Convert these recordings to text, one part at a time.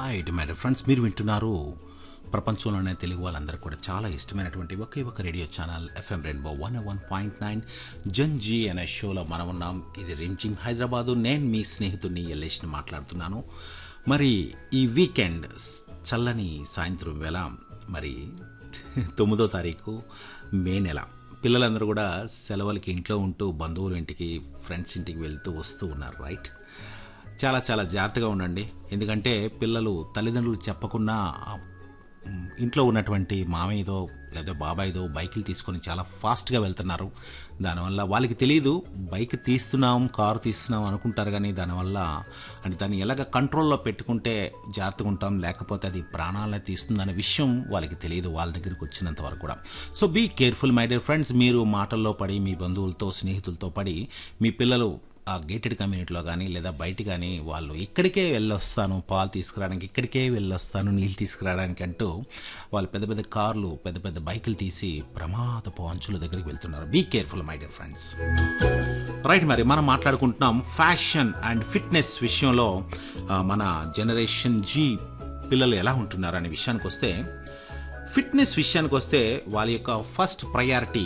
right my friends మీరు వింటున్నారు ప్రపంచంలోనే తెలుగు వాళ్ళందరూ కూడా చాలా ఇష్టమైనటువంటి ఒకే ఒక radio channel FM rainbow one one point nine gen Z అనే షోలో మనం ఉన్నాం ఇది రింజిమ్ హైదరాబాదు నేను మీ స్నేహితుడిని ఎల్లేష్ని మాట్లాడుతున్నాను మరి ఈ వీకెండ్ చల్లని సాయంత్రం వేళ మరి తొమ్మిదో తారీఖు మే నెల పిల్లలందరూ కూడా సెలవులకి ఇంట్లో ఉంటూ బంధువుల ఇంటికి ఫ్రెండ్స్ ఇంటికి వెళ్తూ వస్తూ ఉన్నారు రైట్ చాలా చాలా జాగ్రత్తగా ఉండండి ఎందుకంటే పిల్లలు తల్లిదండ్రులు చెప్పకుండా మ్, ఇంట్లో ఉన్నటువంటి మామయ్యదో లేదా బాబాయ్దో బైకులు తీసుకొని చాలా ఫాస్ట్గా వెళ్తున్నారు దానివల్ల వాళ్ళకి తెలియదు బైక్ తీస్తున్నాం కారు తీస్తున్నాం అనుకుంటారు కానీ దానివల్ల అంటే దాన్ని ఎలాగ కంట్రోల్లో పెట్టుకుంటే జాగ్రత్తగా ఉంటాం లేకపోతే అది ప్రాణాలనే తీస్తుందనే విషయం వాళ్ళకి తెలియదు వాళ్ళ దగ్గరికి వచ్చినంత వరకు కూడా so be careful my dear friends మీరు మాటల్లో పడి మీ బంధువులతో స్నేహితులతో పడి మీ పిల్లలు ఆ గేటెడ్ కమ్యూనిటీలో కానీ లేదా బయట కానీ వాళ్ళు ఇక్కడికే వెళ్ళొస్తాను పాలు తీసుకురావడానికి ఇక్కడికే వెళ్ళొస్తాను నీళ్ళు తీసుకురావడానికి అంటూ వాళ్ళు పెద్ద పెద్ద కార్లు పెద్ద పెద్ద బైకులు తీసి ప్రమాదపు అంచుల దగ్గరికి వెళ్తున్నారు be careful my dear friends right మరి మనం మాట్లాడుకుంటున్నాం ఫ్యాషన్ అండ్ ఫిట్నెస్ విషయంలో ఆ, మన జనరేషన్ జీ పిల్లలు ఎలా ఉంటున్నారు అనే విషయానికి వస్తే ఫిట్నెస్ విషయానికి వస్తే వాళ్ళ యొక్క ఫస్ట్ ప్రయారిటీ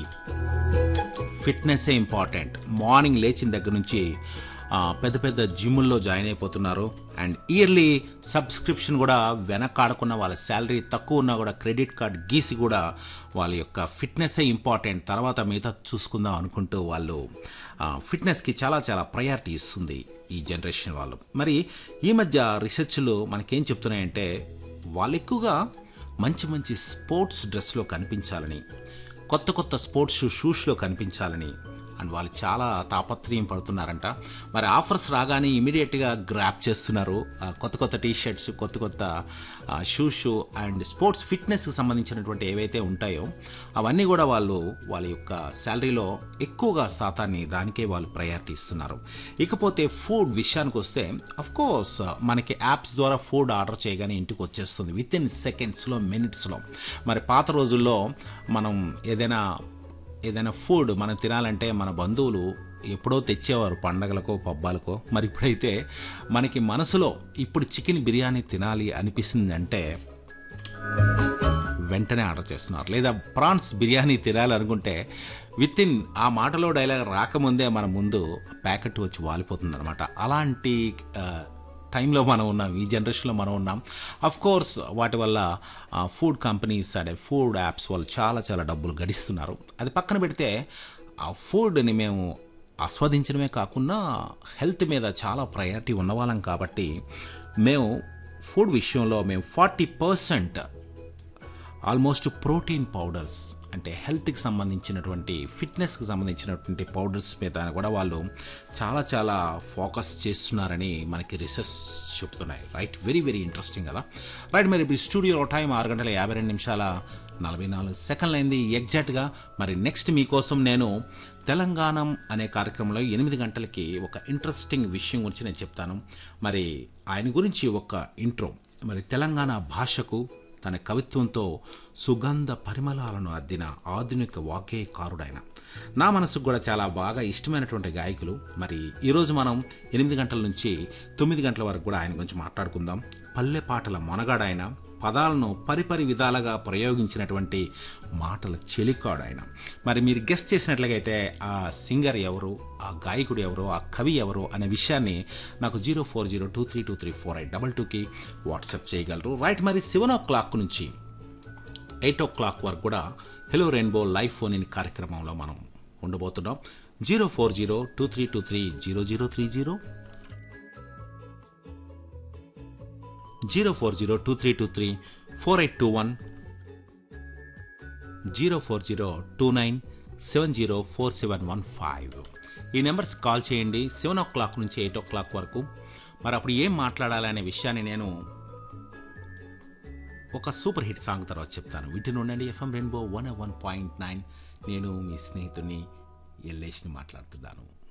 ఫిట్నెస్సే ఇంపార్టెంట్ మార్నింగ్ లేచిన దగ్గర నుంచి ఆ, పెద్ద పెద్ద జిమ్ముల్లో జాయిన్ అయిపోతున్నారు అండ్ ఇయర్లీ సబ్స్క్రిప్షన్ కూడా వెనకాడకున్న వాళ్ళ శాలరీ తక్కువ ఉన్నా కూడా క్రెడిట్ కార్డ్ గీసి కూడా వాళ్ళ యొక్క ఫిట్నెస్సే ఇంపార్టెంట్ తర్వాత మిగతా చూసుకుందాం అనుకుంటూ వాళ్ళు ఆ, ఫిట్నెస్కి చాలా చాలా ప్రయారిటీ ఇస్తుంది ఈ జనరేషన్ వాళ్ళు మరి ఈ మధ్య రీసెర్చ్లు మనకేం చెప్తున్నాయంటే వాళ్ళు ఎక్కువగా మంచి మంచి స్పోర్ట్స్ డ్రెస్లో కనిపించాలని కొత్త కొత్త స్పోర్ట్స్ షూ షూస్లో కనిపించాలని అండ్ వాళ్ళు చాలా తాపత్రయం పడుతున్నారంట మరి ఆఫర్స్ రాగానే ఇమీడియట్గా గ్రాప్ చేస్తున్నారు ఆ, కొత్త కొత్త టీ షర్ట్స్ కొత్త కొత్త షూస్ అండ్ స్పోర్ట్స్ ఫిట్నెస్కి సంబంధించినటువంటి ఏవైతే ఉంటాయో అవన్నీ కూడా వాళ్ళు వాళ్ళ యొక్క శాలరీలో ఎక్కువగా శాతాన్ని దానికే వాళ్ళు ప్రయారిటీ ఇస్తున్నారు ఇకపోతే ఫుడ్ విషయానికి వస్తే కోర్స్ మనకి యాప్స్ ద్వారా ఫుడ్ ఆర్డర్ చేయగానే ఇంటికి వచ్చేస్తుంది విత్ ఇన్ సెకండ్స్లో మినిట్స్లో మరి పాత రోజుల్లో మనం ఏదైనా ఏదైనా ఫుడ్ మనం తినాలంటే మన బంధువులు ఎప్పుడో తెచ్చేవారు పండగలకో పబ్బాలకో మరి ఇప్పుడైతే మనకి మనసులో ఇప్పుడు చికెన్ బిర్యానీ తినాలి అనిపిస్తుంది వెంటనే ఆర్డర్ చేస్తున్నారు లేదా ప్రాన్స్ బిర్యానీ తినాలనుకుంటే విత్ ఇన్ ఆ మాటలో డైలాగ్ రాకముందే మన ముందు ప్యాకెట్ వచ్చి వాలిపోతుంది అనమాట అలాంటి ఆ, టైంలో మనం ఉన్నాం ఈ జనరేషన్లో మనం ఉన్నాం అఫ్ కోర్స్ వాటి వల్ల ఫుడ్ కంపెనీస్ అనే ఫుడ్ యాప్స్ వాళ్ళు చాలా చాలా డబ్బులు గడిస్తున్నారు అది పక్కన పెడితే ఆ ఫుడ్ని మేము ఆస్వాదించడమే కాకుండా హెల్త్ మీద చాలా ప్రయారిటీ ఉన్నవాళ్ళం కాబట్టి మేము ఫుడ్ విషయంలో మేము forty percent almost protein powders అంటే హెల్త్కి సంబంధించినటువంటి ఫిట్నెస్కి సంబంధించినటువంటి పౌడర్స్ మీద కూడా వాళ్ళు చాలా చాలా ఫోకస్ చేస్తున్నారని మనకి రీసెర్చ్ చెప్తున్నాయి రైట్ వెరీ వెరీ ఇంట్రెస్టింగ్ కదా రైట్ మరి ఇప్పుడు స్టూడియోలో టైం ఆరు గంటల యాభై రెండు నిమిషాల నలభై నాలుగు సెకండ్లు అయింది ఎగ్జాక్ట్గా మరి నెక్స్ట్ మీకోసం నేను తెలంగాణం అనే కార్యక్రమంలో ఎనిమిది గంటలకి ఒక ఇంట్రెస్టింగ్ విషయం గురించి నేను చెప్తాను మరి ఆయన గురించి ఒక ఇంట్రో మరి తెలంగాణ భాషకు తన కవిత్వంతో సుగంధ పరిమళాలను అద్దిన ఆధునిక వాగ్గేయకారుడైన నా మనసుకు కూడా చాలా బాగా ఇష్టమైనటువంటి గాయకులు మరి ఈరోజు మనం ఎనిమిది గంటల నుంచి తొమ్మిది గంటల వరకు కూడా ఆయన గురించి మాట్లాడుకుందాం పల్లె పాటల మొనగాడైన పదాలను పరిపరి విధాలుగా ప్రయోగించినటువంటి మాటల చెలికాడు ఆయన మరి మీరు గెస్ట్ చేసినట్లయితే ఆ సింగర్ ఎవరు ఆ గాయకుడు ఎవరు ఆ కవి ఎవరు అనే విషయాన్ని నాకు zero four zero two three two three four eight double టూకి వాట్సాప్ చేయగలరు రైట్ మరి సెవెన్ ఓ క్లాక్ నుంచి ఎయిట్ ఓ క్లాక్ వరకు కూడా hello rainbow live phone in కార్యక్రమంలో మనం ఉండబోతున్నాం zero four zero two three two three zero zero three zero zero four zero two three two three four eight two one zero four zero two nine seven zero four seven one five ఈ numbers call చేయండి seven o'clock నుంచి eight o'clock వరకు మరి అప్పుడు ఏం మాట్లాడాలి అనే విషయాన్ని నేను ఒక సూపర్ హిట్ సాంగ్ తర్వాత చెప్తాను వీటిని ఉండండి FM rainbow one one point nine నేను మీ స్నేహితుడిని ఎల్లేష్ని మాట్లాడుతున్నాను